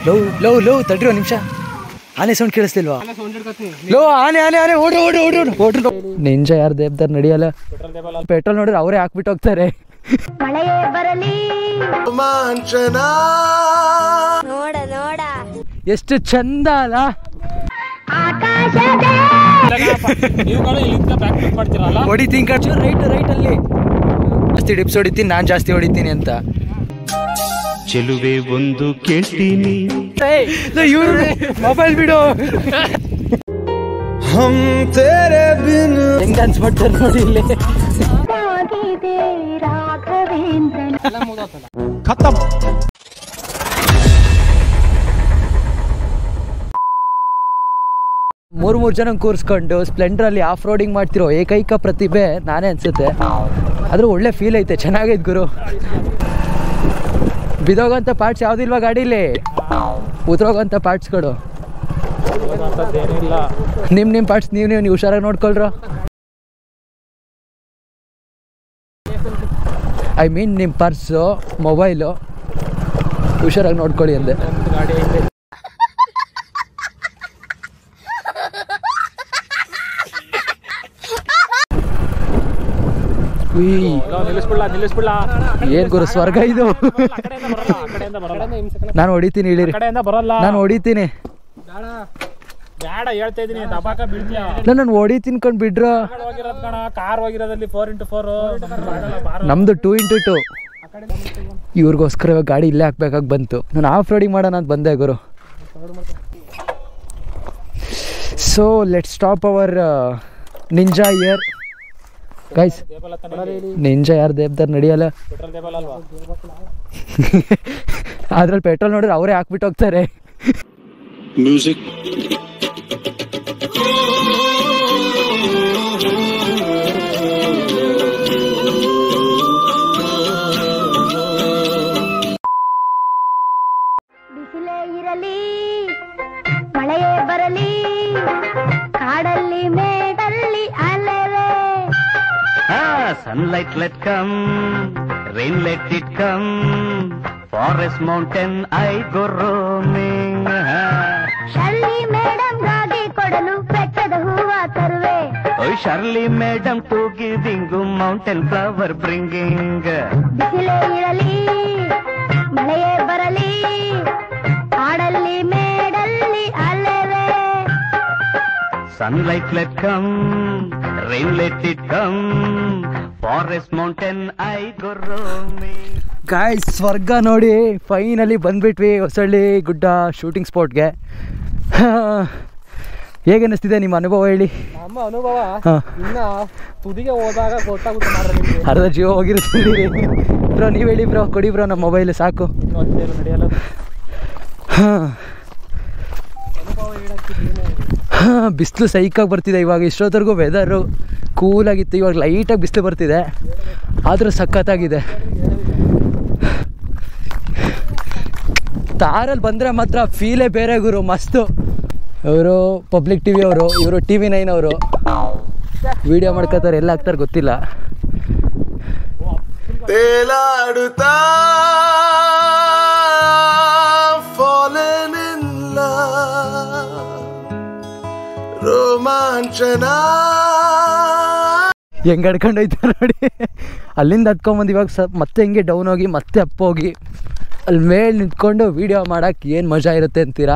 Low low low ತಡ್ರಿ ಒಂದು ನಿಮಿಷ ಆನೆ ಸೌಂಡ್ ಕೇಳಿಸ್ಲಿಲ್ವಾ ಲೋ ಆನೆ ಆನೆ ಆನೆ ಓಡ್ರಿ ಓಡ್ರಿ ಓಡ್ರಿ ಓಡ್ರಿ ಓಡ್ರಿ ನಿಂಜ ಯಾರು ದೇಬ್ದಾರ್ ನಡೆಯಲ್ಲ ಪೆಟ್ರೋಲ್ ನೋಡಿದ್ರೆ ಅವರೇ ಹಾಕ್ಬಿಟ್ಟು ಹೋಗ್ತಾರೆ ಮಳೆಯೇ ಬರಲಿ ನೋಡ ನೋಡ ಎಷ್ಟು ಚಂದ ಅಲ್ಲ ಆಕಾಶದ ನೀವುಗಳು ಇಲ್ಲಿಂದ ಪ್ರಾಕ್ಟೀಸ್ ಮಾಡ್ತೀರಲ್ಲ ಹೊಡಿತೀನಿ ಕಚ್ಚು ರೈಟ್ ರೈಟ್ ಅಲ್ಲಿ ಜಾಸ್ತಿ ಡಿಪ್ಸ್ ಹೊಡಿತೀನಿ ನಾನು ಜಾಸ್ತಿ ಹೊಡಿತೀನಿ ಅಂತ ಚೆಲುವೆ ಒಂದು ಕೇಳ್ತೀನಿ ಇವರು ಮೊಬೈಲ್ ಬಿಡು ಹೆಂಗ್ ಡಾನ್ಸ್ ಮಾಡ್ತಾರೆ ನೋಡಿ ಇಲ್ಲಿ ಆಗಿದೆ ರಾಘವೇಂದ್ರನ ಮೂರ್ ಮೂರ್ ಜನ ಕೂರಿಸ್ಕೊಂಡು ಸ್ಪ್ಲೆಂಡರ್ ಅಲ್ಲಿ ಆಫ್ ರೋಡಿಂಗ್ ಮಾಡ್ತಿರೋ ಏಕೈಕ ಪ್ರತಿಭೆ ನಾನೇ ಅನ್ಸುತ್ತೆ ಆದ್ರೂ ಒಳ್ಳೆ ಫೀಲ್ ಐತೆ ಚೆನ್ನಾಗೈತೆ ಗುರು ಬಿದೋಗಂತ ಪಾರ್ಟ್ಸ್ ಯಾವ್ದಿಲ್ವಾ ಗಾಡೀಲಿ ಉದ್ರೋಗಂತ ಪಾರ್ಟ್ಸ್ಗಳು ಏನಿಲ್ಲ ನಿಮ್ ನಿಮ್ ಪಾರ್ಟ್ಸ್ ನೀವು ನೀವು ನೀವು ಹುಷಾರಾಗಿ ನೋಡ್ಕೊಳ್ರ ಐ ಮೀನ್ ನಿಮ್ಮ ಪರ್ಸು ಮೊಬೈಲು ಹುಷಾರಾಗಿ ನೋಡ್ಕೊಳ್ಳಿ ಅಂದೆ ಗಾಡಿ ಐತೆ ಉಯ್, ಲೋ, ನಿಲ್ಲಿಸ್ಬಿಡ್ಲಾ ನಿಲ್ಲಿಸ್ಬಿಡ್ಲಾ ಏನ್ ಗುರು ಸ್ವರ್ಗ ಇದು ಆ ಕಡೆಯಿಂದ ಬರಲ್ಲ ಆ ಕಡೆಯಿಂದ ಬರಲ್ಲ ನಾನು ಹೊಡಿತೀನಿ ಆ ಇಳಿರಿ ಕಡೆಯಿಂದ ಬರಲ್ಲ ನಾನು ಹೊಡಿತೀನಿ ಬೇಡ ಬೇಡ ಹೇಳ್ತಾ ಇದೀನಿ ದಬಾಕ ಬೀಳ್ತೀಯ ನಾನು ಹೊಡಿತೀನಿ ಕಣ್ ಬಿಡ್ರ ಕಾರ್ ಹೋಗಿರೋದ್ ಕಣ ಕಾರ್ ಹೋಗಿರೋದಲ್ಲಿ ಫೋರ್ ಇಂಟು ಫೋರ್ ನಮ್ದು ಟೂ ಇಂಟು ಟು ಇವ್ರಿಗೋಸ್ಕರ ಇವಾಗ ಗಾಡಿ ಇಲ್ಲೇ ಹಾಕ್ಬೇಕಾಗಿ ಬಂತು ನಾನು ಆಫ್ ರೋಡಿಂಗ್ ಮಾಡೋಣ ಅಂತ ಬಂದೆ ಗುರು so let stop our Ninja year guys Ninja ಯಾರು ದೇಬ್ದಾರ್ ನಡೆಯಲ್ಲ ಪೆಟ್ರೋಲ್ ದೇಬಲ್ ಅಲ್ವಾ ಅದ್ರಲ್ಲಿ ಪೆಟ್ರೋಲ್ ನೋಡಿದ್ರೆ ಅವರೇ ಹಾಕ್ಬಿಟ್ಟು ಹೋಗ್ತಾರೆ ಮ್ಯೂಸಿಕ್ ಬಿಸಿಲೇ ಇರಲಿ ಮಳೆಯೇ ಬರಲಿ ಕಾಡಲ್ಲಿ ಮೇಡಲ್ಲಿ ಅಲೆವೆ sunlight let come rain let it come forest mountain I go roaming Shirley ಮೇಡಮ್ಗಾಗಿ ಕೊಡಲು ಬೆಟ್ಟದ ಹೂವ ತರುವೆ ಓಯ್ Shirley madam to giving mountain flower bringing ಬಿಸಿಲೇ ಇರಲಿ ಮಳೆಯೇ ಬರಲಿ ಕಾಡಲ್ಲಿ ಮೇಡಲ್ಲಿ ಅಲೆವೆ sunlight let come rain let it come forest mountain I go roaming guys ಸ್ವರ್ಗ ನೋಡಿ ಫೈನಲಿ ಬಂದ್ಬಿಟ್ವಿ ಹೊಸಳ್ಳಿ ಗುಡ್ಡ ಶೂಟಿಂಗ್ ಸ್ಪಾಟ್ಗೆ ಹೇಗೆ ಅನ್ನಿಸ್ತಿದೆ ನಿಮ್ಮ ಅನುಭವ ಹೇಳಿ ನಮ್ಮ ಅನುಭವ ಹಾ. ಇನ್ನ ತುದಿಗೆ ಹೋದಾಗ ಗೊತ್ತಾಗುತ್ತೆ ಮಾರ್ರೆ ನಿಮ್ಗೆ ಅರ್ಧ ಜೀವ ಹೋಗಿರ್ತೀವಿ ಬ್ರೋ ನೀವು ಹೇಳಿ ಬ್ರೋ ಕೊಡಿ ಬ್ರೋ ನಮ್ಮ ಮೊಬೈಲ್ ಸಾಕು ಇನ್ನು ಅಷ್ಟೇ ಇಲ್ಲ, ನಡೆಯಲ್ಲ ಹಾಂ ಬಿಸಿಲು ಸೈಕಾಗಿ ಬರ್ತಿದೆ ಇವಾಗ ಇಷ್ಟೊತ್ತರೆಗೂ ವೆದರು ಕೂಲಾಗಿತ್ತು ಇವಾಗ ಲೈಟಾಗಿ ಬಿಸಿಲು ಬರ್ತಿದೆ ಆದರೂ ಸಖತ್ತಾಗಿದೆ ತಾರಲ್ಲಿ ಬಂದರೆ ಮಾತ್ರ ಫೀಲೇ ಬೇರೆ ಗುರು ಮಸ್ತು ಇವರು ಪಬ್ಲಿಕ್ ಟಿ ವಿ ಅವರು ಇವರು ಟಿ ವಿ ನೈನ್ ಅವರು ವಿಡಿಯೋ ಮಾಡ್ಕೋತಾರೆ ಎಲ್ಲ ಆಗ್ತಾರೆ ಗೊತ್ತಿಲ್ಲ ತೇಲಾಡುತ್ತಾ fallen in love ರೋಮಾಂಚನ ಹೆಂಗೆ ಹಡ್ಕೊಂಡೋಯ್ತು ನೋಡಿ ಅಲ್ಲಿಂದ ಹತ್ಕೊಂಬಂದು ಇವಾಗ ಸ ಮತ್ತೆ ಹೆಂಗೆ ಡೌನ್ ಹೋಗಿ ಮತ್ತೆ ಅಪ್ ಹೋಗಿ ಅಲ್ಲಿ ಮೇಲೆ ನಿಂತ್ಕೊಂಡು ವೀಡಿಯೋ ಮಾಡೋಕ್ಕೆ ಏನು ಮಜಾ ಇರುತ್ತೆ ಅಂತೀರಾ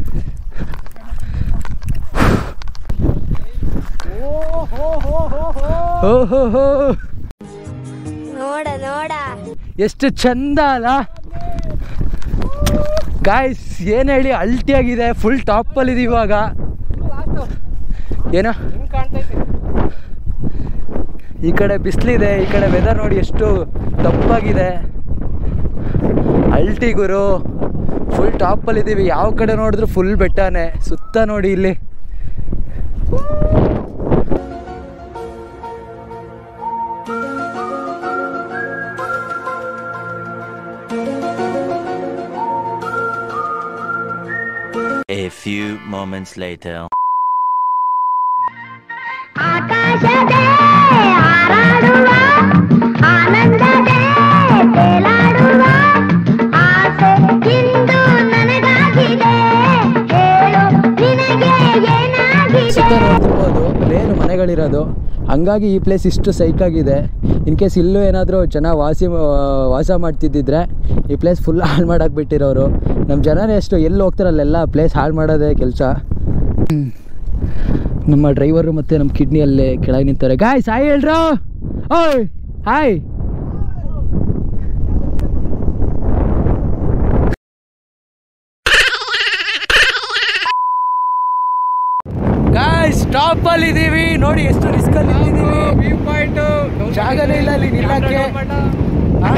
ಓಹೋ ಹೋ ನೋಡ ನೋಡ ಎಷ್ಟು ಚಂದ ಅಲ್ಲ ಗಾಯ್ಸ್ ಏನು ಹೇಳಿ ಅಲ್ಟಿಯಾಗಿದೆ ಫುಲ್ ಟಾಪಲ್ಲಿದೆ ಇವಾಗ ಏನೋ ಹಿಂಗ್ ಕಾಣ್ತೈತೆ ಈ ಕಡೆ ಬಿಸಿಲಿದೆ ಈ ಕಡೆ ವೆದರ್ ನೋಡಿ ಎಷ್ಟು ತಪ್ಪಾಗಿದೆ ಅಲ್ಟಿ ಗುರು ಫುಲ್ ಟಾಪಲ್ಲಿ ಇದ್ದೀವಿ ಯಾವ ಕಡೆ ನೋಡಿದ್ರು ಫುಲ್ ಬೆಟ್ಟನೇ ಸುತ್ತ ನೋಡಿ ಇಲ್ಲಿ A few moments later. ಆಕಾಶದೇ ಹಾರಾಡುವ ಆನಂದದೇ ತೇಲಾಡುವ ಆಸೆ ಇಂದು ನನಗಾಗಿ ಮರಗಳಿರೋದು ಹಂಗಾಗಿ ಈ ಪ್ಲೇಸ್ ಇಷ್ಟು ಸೈಕಾಗಿದೆ ಇನ್ ಕೇಸ್ ಇಲ್ಲೂ ಏನಾದರೂ ಜನ ವಾಸಿ ವಾಸ ಮಾಡ್ತಿದ್ದಿದ್ರೆ ಈ ಪ್ಲೇಸ್ ಫುಲ್ ಹಾಳು ಮಾಡಕ್ಕೆ ಬಿಟ್ಟಿರೋರು ನಮ್ಮ ಜನನೇ ಎಷ್ಟು ಎಲ್ಲಿ ಹೋಗ್ತಾರಲ್ಲೆಲ್ಲ ಪ್ಲೇಸ್ ಹಾಳು ಮಾಡೋದೇ ಕೆಲಸ ನಮ್ಮ ಡ್ರೈವರು ಮತ್ತು ನಮ್ಮ ಕಿಡ್ನಿ ಅಲ್ಲೇ ಕೆಳಗೆ ನಿಂತಾರೆ ಗಾಯ್ ಸಾಯಿ ಹೇಳ್ರು ಓಯ್ ಹಾಯ್ ಗಾಯ್ ಸ್ಟಾಪ್ ಅಲ್ಲಿ ಇದೀವಿ ನೋಡಿ ಎಷ್ಟು ರಿಸ್ಕ್ ಅಲ್ಲಿ ನಿಂತಿದೀವಿ ಜಾಗನೇ ಇಲ್ಲ ಅಲ್ಲಿ ನಿಲ್ಲಕ್ಕೆ ಆ?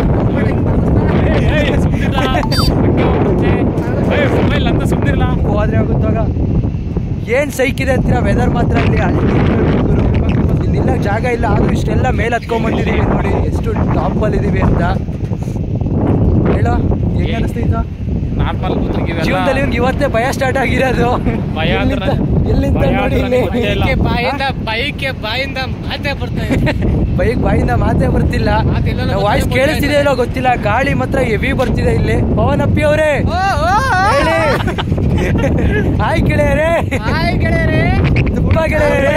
ಹೋದ್ರೆ ಆಗುತ್ತಾಗ ಏನ್ ಸೈಕಿದೆ ಅಂತೀರ ವೆದರ್ ಮಾತ್ರ ಅಲ್ಲಿ ಅಲ್ಲಿ ಇಲ್ಲಿ ನಿಲ್ಲಕ್ ಜಾಗ ಇಲ್ಲ ಆದ್ರೂ ಇಷ್ಟೆಲ್ಲ ಮೇಲೆ ಹತ್ಕೊಂಡ್ ಬಂದಿದೀವಿ ನೋಡಿ ಎಷ್ಟು ಟಾಪ್ ಅಲ್ಲಿ ಇದೀವಿ ಅಂತ ಹೇಳೋ ಹೆಂಗ ಅನಿಸ್ತೈತ ನಾರ್ಮಲ್ ಜೀವನದಲ್ಲಿ ಇವ್ನಿಗೆ ಇವತ್ತೇ ಭಯ ಸ್ಟಾರ್ಟ್ ಆಗಿರೋದು ಭಯ ಅಂದ್ರೆ- ಎಲ್ಲಿಂದ- ಎಲ್ಲಿಂದ ಭಯ ನೋಡಿ ಅಂದ್ರೆ ಇಲ್ಲಿ ಗೊತ್ತೇ ಇಲ್ಲ. ಬಾಯಿಂದ ಬೈಕ್ ಬಾಯಿಂದ ಮಾತೇ ಬರ್ತಾ ಇದೆ ಬೈಕ್ ಬಾಯಿಂದ ಮಾತೇ ಬರ್ತಿಲ್ಲ ಮಾತೆಲ್ಲ ವಾಯ್ಸ್ ಗೊತ್ತೇ ಕೇಳಿಸ್ತಿದೆ ಇಲ್ಲೋ ಗೊತ್ತಿಲ್ಲ ಗಾಳಿ ಮಾತ್ರ ಹೆವಿ ಬರ್ತಿದೆ ಇಲ್ಲಿ ಪವನ್ ಅಪ್ಪಿ ಅವರೇ ಹೇಳಿ ಹಾಯ್ ಗೆಳೆಯರೇ ಹಾಯ್ ಗೆಳೆಯರೇ ತುಪ್ಪ ಗೆಳೆಯರೇ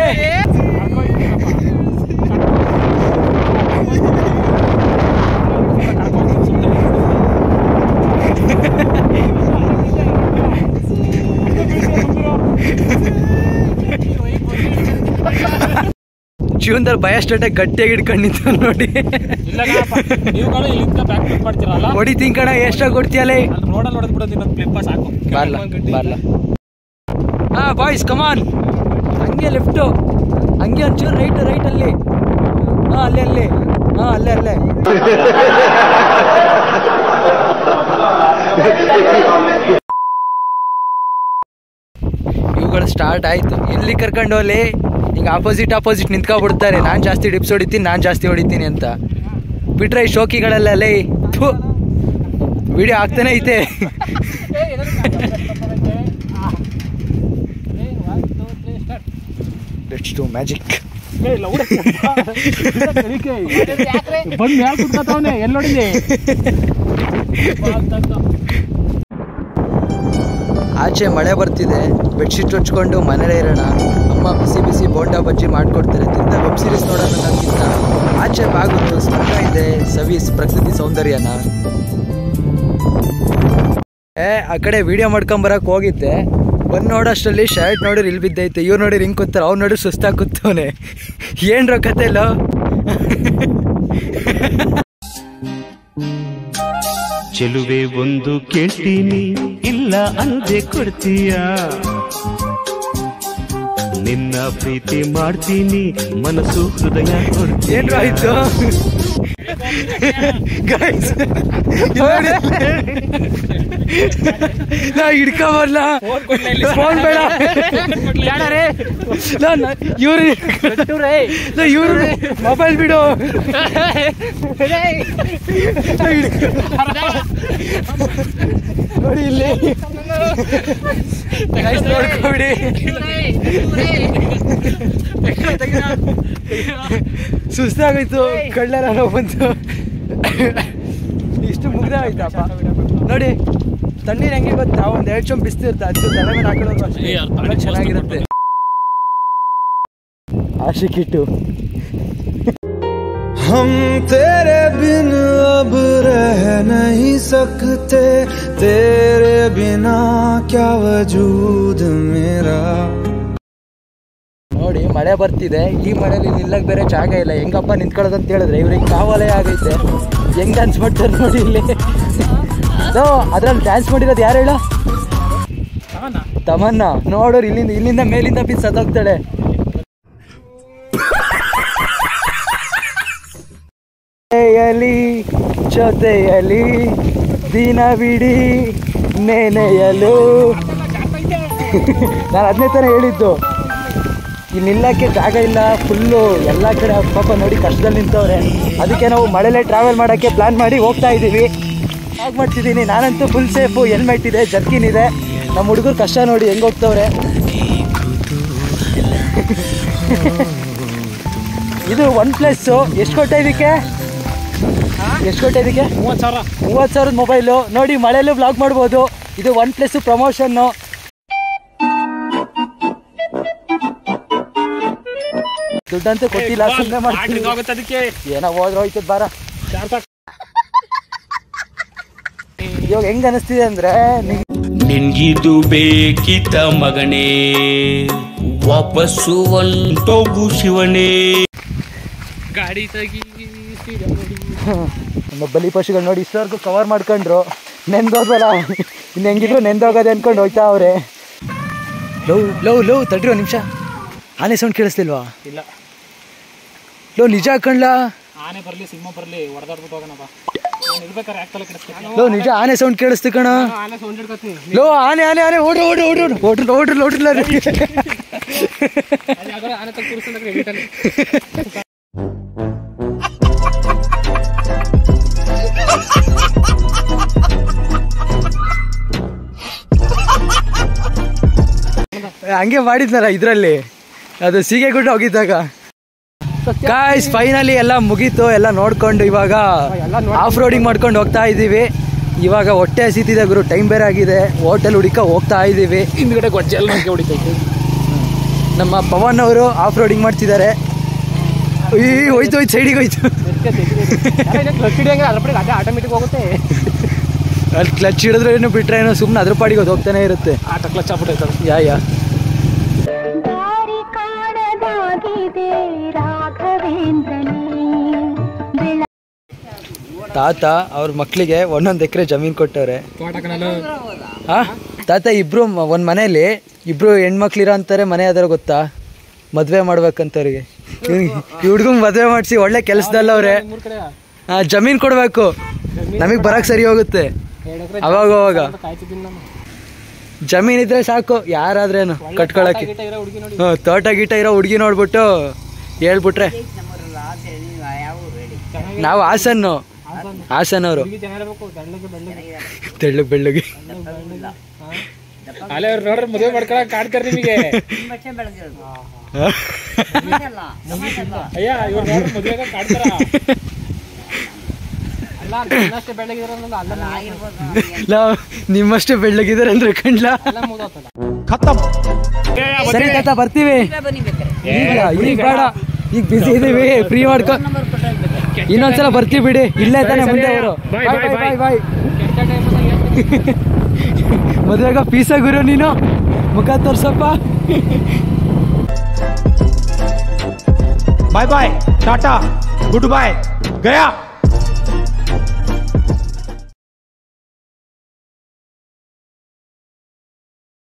ಜೀವನದಲ್ಲಿ ಭಯ ಸ್ಟಾರ್ಟ್ ಗಟ್ಟಿಯಾಗಿ ಹಿಡ್ಕೊಂಡಿತ್ತು ನೋಡಿ ಇಲ್ಲ ಕಣಪ್ಪ, ನೀವು ಕಣ ಇಲ್ಲಿಂದ ಬ್ಯಾಕ್ ಫಿಟ್ ಮಾಡ್ತೀರಲ್ಲ ಹೊಡಿತೀನಿ ಕಣ ಎಷ್ಟಾಗ ಕೊಡ್ತೀಯಲೇ ಅಲ್ಲಿ ರೋಡಲ್ಲಿ ಹೊಡೆದ್ ಬಿಡೋದು ಇನ್ನೊಂದು ಕ್ಲಿಪ್ಪ ಸಾಕು ಬಾರ್ಲ ಬಾರ್ಲ ಹಾ ಬಾಯ್ಸ್ ಕಮಾನ್ ಹಂಗೆ ಲೆಫ್ಟು ಹಂಗೆ ಒಂಚೂರು ರೈಟ್ ರೈಟ್ ಅಲ್ಲಿ ಹಾ ಅಲ್ಲೇ ಅಲ್ಲಿ ಹಾ ಅಲ್ಲೇ ಅಲ್ಲೇ ಇವುಗಳು ಸ್ಟಾರ್ಟ್ ಆಯ್ತು ಇಲ್ಲಿ ಕರ್ಕೊಂಡು ಹೋಗ್ಲಿ ಈಗ ಆಪೋಸಿಟ್ ಆಪೋಸಿಟ್ ನಿಂತ್ಕೊಬಿಡ್ತಾರೆ ನಾನು ಜಾಸ್ತಿ ಡಿಪ್ಸ್ ಹೊಡಿತೀನಿ ನಾನು ಜಾಸ್ತಿ ಹೊಡಿತೀನಿ ಅಂತ ಬಿಟ್ರೆ ಈ ಶೋಕಿಗಳೆಲ್ಲ ಲೇ ಥು ವಿಡಿಯೋ ಆಗ್ತಾನೆ ಐತೆ ಲೆಟ್ಸ್ ಟು ಮ್ಯಾಜಿಕ್ ಬಂದ್ ಮ್ಯಾಲ್ ಕುತ್ಕೊತಾವನೆ ಎಲ್ಲಿ ನೋಡಿದೆ ಆಚೆ ಮಳೆ ಬರ್ತಿದೆ ಬೆಡ್ಶೀಟ್ ಹೊಚ್ಕೊಂಡು ಮನೇಲೇ ಇರೋಣ ಅಮ್ಮ ಬಿಸಿ ಬಿಸಿ ಬೋಂಡಾ ಬಜ್ಜಿ ಮಾಡ್ಕೊಡ್ತಾರೆ ತಿಂತ ವೆಬ್ ಸೀರೀಸ್ ನೋಡೋಣ ಅನ್ನೋದಕ್ಕಿಂತ ಆಚೆ ಬಾಗುತ್ತು ಸ್ಮುಖ ಇದೆ ಸವೀಸ್ ಪ್ರಕೃತಿ ಸೌಂದರ್ಯನ ಏ ಆ ಕಡೆ ವಿಡಿಯೋ ಮಾಡ್ಕೊಂಬರಕ್ಕೆ ಹೋಗಿದ್ದೆ ಬಂದು ನೋಡೋಷ್ಟರಲ್ಲಿ ಶರ್ಟ್ ನೋಡಿರಿ ಇಲ್ಲಿ ಬಿದ್ದೈತೆ ಇವ್ರು ನೋಡಿ ಹಿಂಗೆ ಕೂತಾರೆ ಅವ್ನು ನೋಡಿ ಸುಸ್ತಾಗಿ ಕೂತವನೆ ಏನ್ರ ಕತೆಲೋ ಚೆಲುವೆ ಒಂದು ಕೇಳ್ತೀನಿ ಇಲ್ಲ ಅಂದೆ ಕೊಡ್ತೀಯ ನಿನ್ನ ಪ್ರೀತಿ ಮಾಡ್ತೀನಿ ಮನಸ್ಸು ಹೃದಯ ಕೊಡ್ತೀಯ ಏನ್ರ ಆಯ್ತು ಗೈಸ್ ನಾ ಹಿಡ್ಕೊಂಬರ್ಲ ಫೋನ್ ಬೇಡ ಇವ್ರು ಇವ್ರು ಮೊಬೈಲ್ ಬಿಡು ನಾ ಹಿಡ್ಕೊ- ನೋಡಿ ಇಲ್ಲಿ Guys, ನೋಡ್ಕೊಬಿಡಿ ಸುಸ್ತಾಗೋಯ್ತು ಕಳ್ಳರ ಬಂತು ಇಷ್ಟು ಮುಗ್ದ ಆಯ್ತಪ್ಪ ನೋಡಿ ತಣ್ಣೀರು ಹೆಂಗೆ ಗೊತ್ತಾ ಒಂದ್ ಎರಡು ಚೊಂಬ್ ಬಿಸ್ತಿರುತ್ತೆ ಅದು ತಲೆ ಮೇಲೆ ಹಾಕೊಳ್ಳೋದು ಅಷ್ಟೇ ಏ, ಅದು ಒಳ್ಳೆ ಚೆನ್ನಾಗಿರುತ್ತೆ ಆಶಿಕಿಟ್ಟು हम तेरे बिन अब रह नहीं सकते तेरे बिना क्या वजूद मेरा ನೋಡಿ ಮಳೆ ಬರ್ತಿದೆ ಈ ಮಳೆಲಿ ನಿಲ್ಲಕ್ ಬೇರೆ ಜಾಗ ಇಲ್ಲ ಹೆಂಗಪ್ಪ ನಿಂತ್ಕೊಳ್ಳೋದು ಅಂತ ಹೇಳಿದ್ರೆ ಇವ್ರಿಗೆ ಕಾವಲೇ ಆಗೈತೆ ಹೆಂಗ್ ಡ್ಯಾನ್ಸ್ ಮಾಡ್ತಾರೆ ನೋಡಿ ಇಲ್ಲಿ ಅದ್ರಲ್ಲಿ ಡ್ಯಾನ್ಸ್ ಮಾಡಿರೋದು ಯಾರು ಹೇಳ ತಮನ್ನ ನೋಡೋರು ಇಲ್ಲಿಂದ ಇಲ್ಲಿಂದ ಮೇಲಿಂದ ಬಿದ್ದು ಸತ್ತೋಗ್ತಾಳೆ ಜೊತೆಯಲಿ ಜೊತೆಯಲಿ ದಿನವಿಡೀ ನೆನೆಯಲು ನಾನು ಅದನ್ನೇ ತಾನೇ ಹೇಳಿದ್ದು ಇಲ್ಲಿ ನಿಲ್ಲಕ್ಕೆ ಜಾಗ ಇಲ್ಲ ಫುಲ್ಲು ಎಲ್ಲ ಕಡೆ ಪಾಪ ನೋಡಿ ಕಷ್ಟದಲ್ಲಿ ನಿಂತವ್ರೆ ಅದಕ್ಕೆ ನಾವು ಮಳೆಲೆ ಟ್ರಾವೆಲ್ ಮಾಡೋಕ್ಕೆ ಪ್ಲಾನ್ ಮಾಡಿ ಹೋಗ್ತಾ ಇದ್ದೀವಿ ಆಗ್ ಮಾಡ್ತಿದ್ದೀನಿ ನಾನಂತೂ ಫುಲ್ ಸೇಫು ಹೆಲ್ಮೆಟ್ ಇದೆ ಜರ್ಕಿನ್ ಇದೆ ನಮ್ಮ ಹುಡುಗರು ಕಷ್ಟ ನೋಡಿ ಹೆಂಗೆ ಹೋಗ್ತವ್ರೆ ಇದು ಒನ್ ಪ್ಲಸ್ಸು ಎಷ್ಟು ಕೊಟ್ಟೆ ಇದಕ್ಕೆ ಎಷ್ಟು ಕೊಟ್ಟೆ ಇದಕ್ಕೆ ಮೂವತ್ತು ಸಾವಿರ ಮೂವತ್ತು ಸಾವಿರದ ಮೊಬೈಲು ನೋಡಿ ಮಳೆಯಲ್ಲೂ ಬ್ಲಾಗ್ ಮಾಡ್ಬೋದು ಇದು ಒನ್ ಪ್ಲಸ್ ಪ್ರಮೋಷನ್ನು ದುಡ್ಡಂತೂ ಕೊಟ್ಟಿಲ್ಲ ಸುಮ್ಮನೆ ಆಟಕ್ಕೆ ಮಾಡ್ತೀವಿ ಹೋಗುತ್ತೆ ಅದಕ್ಕೆ ಏನೋ ಹೋದ್ರೆ ಹೋಯ್ತದ ಬಾರ ಚಾರ್ ಸಾಕ್ ಇವಾಗ ಹೆಂಗ್ ಅನಿಸ್ತಿದೆ ಅಂದ್ರೆ ನಿಂಗ್- ನಿನ್ಗಿದು ಬೇಕಿತ ಮಗನೇ ವಾಪಸ್ಸು ಒಂಟೋಗು ಶಿವನೇ ಗಾಡಿ ತೆಗಿ ಸೀದಾ ನೋಡಿ. ನಮ್ಮ ಬಲಿ ಪಶುಗಳು ನೋಡಿ ಇಷ್ಟವರೆಗೂ ಕವರ್ ಮಾಡ್ಕೊಂಡ್ರು ನೆಂದೋದಲ್ಲ ಇನ್ನು ಹೆಂಗಿದ್ರು ನೆಂದೋಗೋದೆ ಅನ್ಕೊಂಡು ಹೋಗ್ತಾ ಅವ್ರೆ ಲವ್ ಲವ್ ಲವ್ ತಡ್ರಿ ಒಂದು ನಿಮಿಷ ಆನೆ ಸೌಂಡ್ ಕೇಳಿಸ್ಲಿಲ್ವಾ ಇಲ್ಲ ಲೋ ನಿಜ ಹಾಕೊಂಡ್ಲಾ ಆನೆ ಬರ್ಲಿ ಸಿಂಹ ಬರ್ಲಿ ಹೊಡೆದಾಡ್ಬಿಟ್ಟು ಹೋಗೋಣ ಬಾ ನಾನು ಇರ್ಬೇಕಾರೆ ಯಾಕೆ ಕೆಡಿಸ್ತೀನಿ ಲೋ ನಿಜ ಆನೆ ಸೌಂಡ್ ಕೇಳಿಸ್ತು ಕಣ ಆನೆ ಸೌಂಡ್ ಹಿಡ್ಕೊತೀನಿ ಲೋ ಆನೆ ಆನೆ ಆನೆ ಓಡ್ರಿ ಓಡ್ರಿ ಓಡ್ರಿ ಓಡ್ರಿ ಓಡ್ರಿ ಓಡ್ರಿ ಅಲ್ಲಿ ಯಾವ್ದಾರ ಆನೆ ತಗ ಕೂರಿಸ್ಕೊಂಡ್ರೆ ಎಡಿಟಲ್ಲಿ ಹಂಗೆ ಮಾಡಿದ್ನಲ್ಲ ಇದರಲ್ಲಿ ಅದು ಸೀಗೆಗುಡ್ಡ ಹೋಗಿದ್ದಾಗ ಗಾಯ್ಸ್ ಫೈನಲಿ ಎಲ್ಲ ಮುಗೀತು ಎಲ್ಲ ನೋಡ್ಕೊಂಡು ಇವಾಗ ಆಫ್ ರೋಡಿಂಗ್ ಮಾಡ್ಕೊಂಡು ಹೋಗ್ತಾ ಇದ್ದೀವಿ ಇವಾಗ ಹೊಟ್ಟೆ ಹಸಿತಿದೆ ಗುರು ಟೈಮ್ ಬೇರೆ ಆಗಿದೆ ಹೋಟೆಲ್ ಹುಡುಕ ಹೋಗ್ತಾ ಇದ್ದೀವಿ ಹಿಂದ್ಗಡೆ ಗೊಜ್ಜೆಲ್ಲ ನಂಗೆ ಹೊಡಿತೈತೆ ನಮ್ಮ ಪವನ್ ಅವರು ಆಫ್ ರೋಡಿಂಗ್ ಮಾಡ್ತಿದ್ದಾರೆ ಈ ಹೋಯ್ತು ಹೋಯ್ತು ಸೈಡಿಗೆ ಹೋಯ್ತು ಕ್ಲಚ್ ಹಿಡಿಯಂಗೆ ಅದ್ರ ಪಡೆಗೆ ಅದೇ ಆಟೋಮೆಟಿಕ್ ಹೋಗುತ್ತೆ ಅಲ್ಲಿ ಕ್ಲಚ್ ಹಿಡಿದ್ರೆ ಏನು ಬಿಟ್ರೆ ಏನೋ ಸುಮ್ಮನೆ ಅದ್ರ ಪಾಡಿಗೆ ಅದು ಹೋಗ್ತಾನೆ ಇರುತ್ತೆ ಆಟ ಕ್ಲಚ್ ಆಗ್ಬಿಟ್ಟೈತೆ ಅದು. ಯಾ ಯಾ ದಾರಿ ಕಾಣದಾಗಿದೆ ರಾಘವೇಂದ್ರನೇ ಬೆಳ ತಾತ ಅವ್ರ ಮಕ್ಕಳಿಗೆ ಒಂದೊಂದು ಎಕರೆ ಜಮೀನು ಕೊಟ್ಟವ್ರೆ ತೋಟ ಕಣಲು ಆ ತಾತ ಇಬ್ರು ಮ- ಒಂದ್ ಮನೇಲಿ ಇಬ್ರು ಹೆಣ್ಮಕ್ಳಿರೋ ಅಂತಾರೆ ಮನೆ ಯಾವ್ದಾರ ಗೊತ್ತಾ ಮದ್ವೆ ಮಾಡ್ಬೇಕಂತವ್ರಿಗೆ ಈ ಹುಡ್ಗಂಗ್ ಮದ್ವೆ ಮಾಡಿಸಿ ಒಳ್ಳೆ ಕೆಲ್ಸದಲ್ಲವ್ರೆ ಮೂರ್ ಕಡೆ ಆ, ಜಮೀನ್ ಕೊಡ್ಬೇಕು ನಮಗ್ ಬರಕ್ ಸರಿ ಹೋಗುತ್ತೆ ಎರಡು ಎಕರೆ ಅವಾಗ ಅವಾಗ ಕಾಯ್ತಿದ್ದೀನಿ ನಾನು ಜಮೀನ್ ಇದ್ರೆ ಸಾಕು ಯಾರಾದ್ರೇನು ಕಟ್ಕೊಳಕ್ಕೆ ಗಿಟ ಇರೋ ಹುಡುಗಿ ನೋಡಿ ಹ್ಮ್, ತೋಟ ಗೀಟ ಇರೋ ಹುಡ್ಗಿ ನೋಡ್ಬಿಟ್ಟು ಹೇಳ್ಬಿಟ್ರೆ ನಾವು ಹಾಸನ್ನು ಹಾಸನ್ ಅವರು ಹುಡುಗಿ ಜನ ಇರಬೇಕು ದಂಡಗೆ ಬೆಳ್ಳಗೆ ತೆಳ್ಳಗ್ ಬೆಳ್ಳಗೆ ಅಲ್ಲೇ ಅವ್ರು ನೋಡ್ರಿ ಮದುವೆ ಮಾಡ್ಕೊಳಕ್ ಕಾಡ್ತಾರೆ ನಿಮಗೆ ಅಯ್ಯ ಇವ್ರು ನೋಡ್ರಿ ಮದುವೆಗೆ ಕಾಡ್ತಾರ ಅಲ್ಲ ಇನ್ನಷ್ಟೇ ಬೆಳಗ್ಗೆ ಇರೋದ್ರಲ್ಲ ಅಲ್ಲ ನಾವು ನಿಮ್ಮಷ್ಟೇ ಬೆಳ್ಳಗಿದ್ದಾರೆ ಅಂದ್ರೆ ಕಂಡ್ಲಾ ಎಲ್ಲ ಮುಗ್ದೋತಲ್ಲ ಸರಿ ತಾತ ಬರ್ತೀವಿ ಈಗ ಈಗ ಬೇಡ ಈಗ ಬಿಸಿ ಇದೀವಿ ಫ್ರೀ ಮಾಡ್ಕೊ ಇನ್ನೊಂದ್ಸಲ ಬರ್ತೀವಿ ಬಿಡಿ ಇಲ್ಲೇ ತಾನೆ ಮುಂದೆ ಅವರು Bye, ಬಾಯ್ bye, ಬಾಯ್ ಬಾಯ್ ಕೆಟ್ಟ ಟೈಮ್ ಮದ್ವೆಗ ಪೀಸ ಗುರು ನೀನು ಮುಖ ತೋರ್ಸಪ್ಪ bye bye tata good bye गया